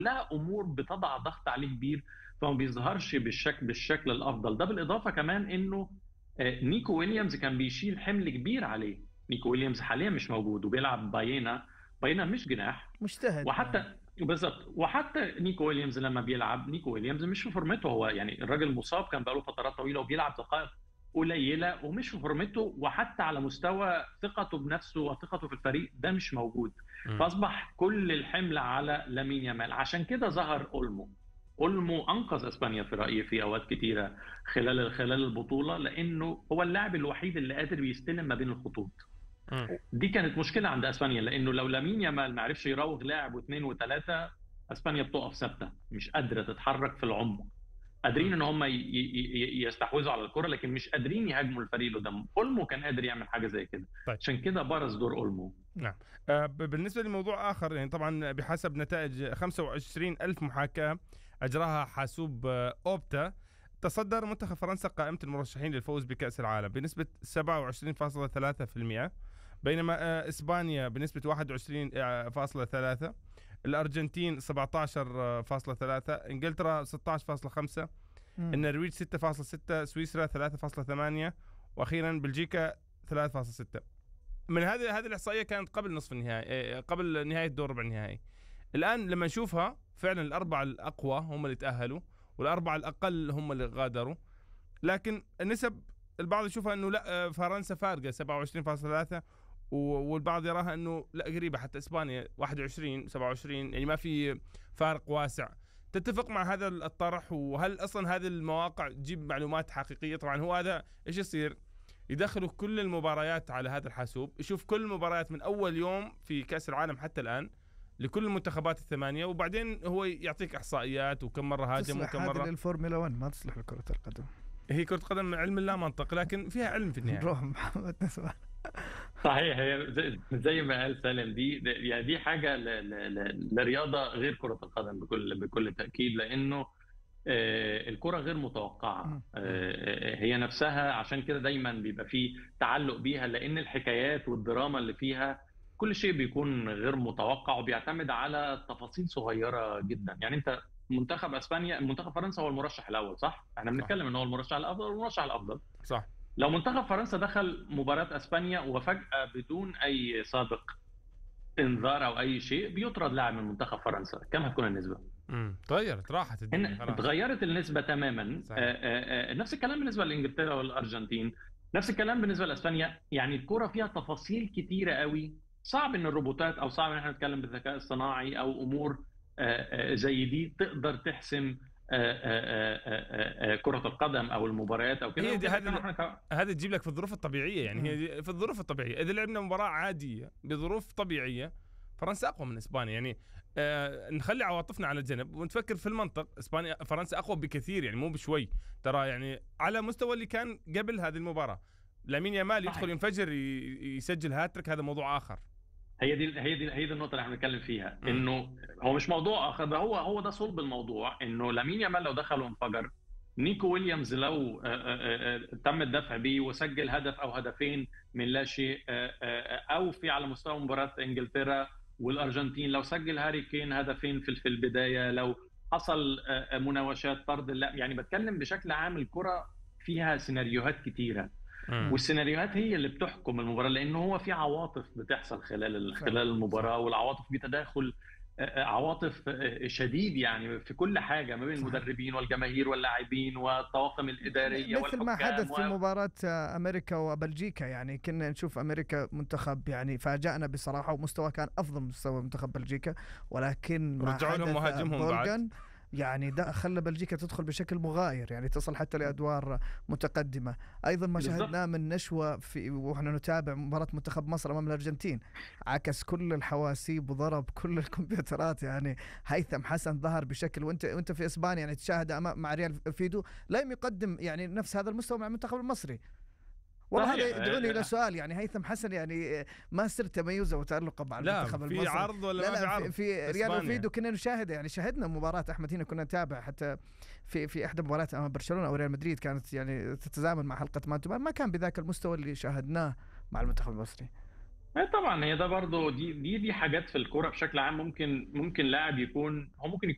كلها امور بتضع ضغط عليه كبير فما بيظهرش بالشكل بالشكل الافضل ده بالاضافه كمان انه آه، نيكو ويليامز كان بيشيل حمل كبير عليه نيكو ويليامز حاليا مش موجود وبيلعب باينا باينا مش جناح مجتهد وحتى بالظبط وحتى نيكو ويليامز لما بيلعب نيكو ويليامز مش في فورمته هو يعني الراجل مصاب كان بقاله فترات طويله وبيلعب دقائق قليله ومش في فورمته وحتى على مستوى ثقته بنفسه وثقته في الفريق ده مش موجود مم. فاصبح كل الحمل على لامين يامال عشان كده ظهر اولمو اولمو انقذ اسبانيا في رايي في اوقات كتيره خلال خلال البطوله لانه هو اللاعب الوحيد اللي قادر يستلم ما بين الخطوط مم. دي كانت مشكله عند اسبانيا لانه لو لامين يامال ما عرفش يراوغ لاعب واثنين وثلاثه اسبانيا بتقف ثابته مش قادره تتحرك في العمق قادرين ان هم ي- ي- ي- يستحوذوا على الكره لكن مش قادرين يهاجموا الفريق اللي قدامهم اولمو كان قادر يعمل حاجه زي كده طيب. عشان كده برز دور اولمو آه، ب- بالنسبة لموضوع آخر يعني طبعا بحسب نتائج 25 ألف محاكاة أجراها حاسوب آه، أوبتا تصدر منتخب فرنسا قائمة المرشحين للفوز بكأس العالم بنسبة 27.3% بينما آه، إسبانيا بنسبة 21.3 الأرجنتين 17.3 إنجلترا 16.5 مم. النرويج 6.6 سويسرا 3.8 واخيرا بلجيكا 3.6 من هذه هذه الاحصائيه كانت قبل نصف النهائي إيه، قبل نهايه دور ربع النهائي الان لما نشوفها فعلا الاربعه الاقوى هم اللي تاهلوا والاربعه الاقل هم اللي غادروا لكن النسب البعض يشوفها انه لا آه، فرنسا فارقه 27.3 و- والبعض يراها انه لا قريبه حتى اسبانيا 21 27 يعني ما في فارق واسع تتفق مع هذا الطرح وهل اصلا هذه المواقع تجيب معلومات حقيقيه طبعا هو هذا ايش يصير يدخلوا كل المباريات على هذا الحاسوب يشوف كل المباريات من اول يوم في كاس العالم حتى الان لكل المنتخبات الثمانيه وبعدين هو يعطيك احصائيات وكم مره هاجم تصلح وكم هذه مره للفورمولا 1 ما تصلح لكرة القدم هي كره قدم علم لا منطق لكن فيها علم في النهايه نروح محمد نسمع صحيح هي زي- زي ما قال سالم دي ده- يعني دي حاجه ل- ل- ل- لرياضه غير كره القدم بكل بكل تاكيد لانه آه، الكره غير متوقعه مم. آه، هي نفسها عشان كده دايما بيبقى فيه تعلق بيها لان الحكايات والدراما اللي فيها كل شيء بيكون غير متوقع وبيعتمد على تفاصيل صغيره جدا يعني انت منتخب اسبانيا منتخب فرنسا هو المرشح الاول صح احنا صح. بنتكلم ان هو المرشح الافضل والمرشح الافضل صح لو منتخب فرنسا دخل مباراة اسبانيا وفجأة بدون اي سابق انذار او اي شيء بيطرد لاعب من منتخب فرنسا كم هتكون النسبة؟ امم تغيرت راحت الدنيا هنا خلاص اتغيرت النسبة تماما صحيح. آه، آه، آه، نفس الكلام بالنسبة لانجلترا والارجنتين نفس الكلام بالنسبة لاسبانيا يعني الكرة فيها تفاصيل كتيرة قوي صعب ان الروبوتات او صعب ان احنا نتكلم بالذكاء الصناعي او امور آه، آه، زي دي تقدر تحسم آه، آه، آه، آه، آه، كرة القدم او المباريات او كده هي دي وكده هذه كمان إحنا ك- هذا تجيب لك في الظروف الطبيعيه يعني هي دي- في الظروف الطبيعيه اذا لعبنا مباراه عاديه بظروف طبيعيه فرنسا اقوى من اسبانيا يعني آه نخلي عواطفنا على جنب ونتفكر في المنطق اسبانيا فرنسا اقوى بكثير يعني مو بشوي ترى يعني على مستوى اللي كان قبل هذه المباراه لامين يامال صحيح. يدخل ينفجر ي- يسجل هاتريك هذا موضوع اخر هي دي هي دي هي دي النقطه اللي احنا بنتكلم فيها مم. انه هو مش موضوع اخر ده هو هو ده صلب الموضوع انه لامين يامال لو دخل وانفجر نيكو ويليامز لو آه، آه، آه، تم الدفع بيه وسجل هدف او هدفين من لا شيء آه، آه، او في على مستوى مباراه انجلترا والارجنتين لو سجل هاري كين هدفين في في البدايه لو حصل آه، آه، مناوشات طرد لا يعني بتكلم بشكل عام الكره فيها سيناريوهات كتيره والسيناريوهات هي اللي بتحكم المباراه لانه هو في عواطف بتحصل خلال ال- صح. خلال المباراه والعواطف بتداخل آه، آه، عواطف آه، شديد يعني في كل حاجه ما بين صح. المدربين والجماهير واللاعبين والطواقم الاداريه مثل ما والحكام حدث في و- مباراة آه، أمريكا وبلجيكا يعني كنا نشوف أمريكا منتخب يعني فاجأنا بصراحة ومستوى كان أفضل من مستوى منتخب بلجيكا ولكن ما رجعوا لهم حدث مهاجمهم بعد. بولغان يعني ده خلى بلجيكا تدخل بشكل مغاير يعني تصل حتى لادوار متقدمه ايضا ما بالضبط. شاهدناه من نشوه في واحنا نتابع مباراه منتخب مصر امام الارجنتين عكس كل الحواسيب وضرب كل الكمبيوترات يعني هيثم حسن ظهر بشكل وانت وانت في اسبانيا يعني تشاهد أمام مع ريال فيدو لم يقدم يعني نفس هذا المستوى مع المنتخب المصري والله صحيح. هذا يدعوني الى سؤال يعني هيثم حسن يعني ما سر تميزه وتالقه مع لا المنتخب في المصري عرض ولا لا ما في لا عرض في, في ريال إسبانيا. فيدو كنا نشاهد يعني شاهدنا مباراة احمد هنا كنا نتابع حتى في في احدى مباريات امام برشلونة او ريال مدريد كانت يعني تتزامن مع حلقة مان تو مان ما كان بذاك المستوى اللي شاهدناه مع المنتخب المصري إيه طبعا هي ده برضه دي دي دي حاجات في الكوره بشكل عام ممكن ممكن لاعب يكون هو ممكن يكون